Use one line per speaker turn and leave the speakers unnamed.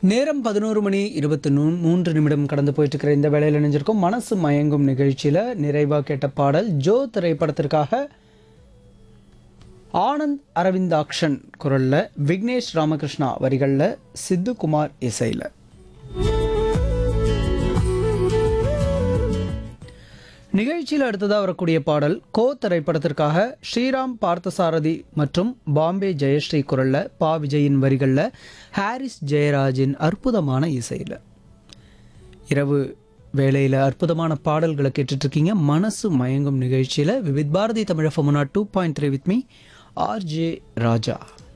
நேரம் பதினோரு மணி இருபத்தி நூ மூன்று நிமிடம் கடந்து போயிட்டு இருக்கிற இந்த வேலையில் இணைஞ்சிருக்கும் மனசு மயங்கும் நிகழ்ச்சியில் நிறைவாக கேட்ட பாடல் ஜோ திரைப்படத்திற்காக ஆனந்த் அரவிந்தாக்ஷன் குரலில் விக்னேஷ் ராமகிருஷ்ணா வரிகளில் சித்து குமார் இசையில் நிகழ்ச்சியில் அடுத்ததாக வரக்கூடிய பாடல் கோ திரைப்படத்திற்காக ஸ்ரீராம் பார்த்தசாரதி மற்றும் பாம்பே ஜெயஸ்ரீ குரல்ல பா விஜயின் வரிகளில் ஹாரிஸ் ஜெயராஜின் அற்புதமான இசையில் இரவு வேளையில் அற்புதமான பாடல்களை கேட்டுட்ருக்கீங்க மனசு மயங்கும் நிகழ்ச்சியில் விவித் பாரதி தமிழ் ஃபமுனா two point three with me RJ Raja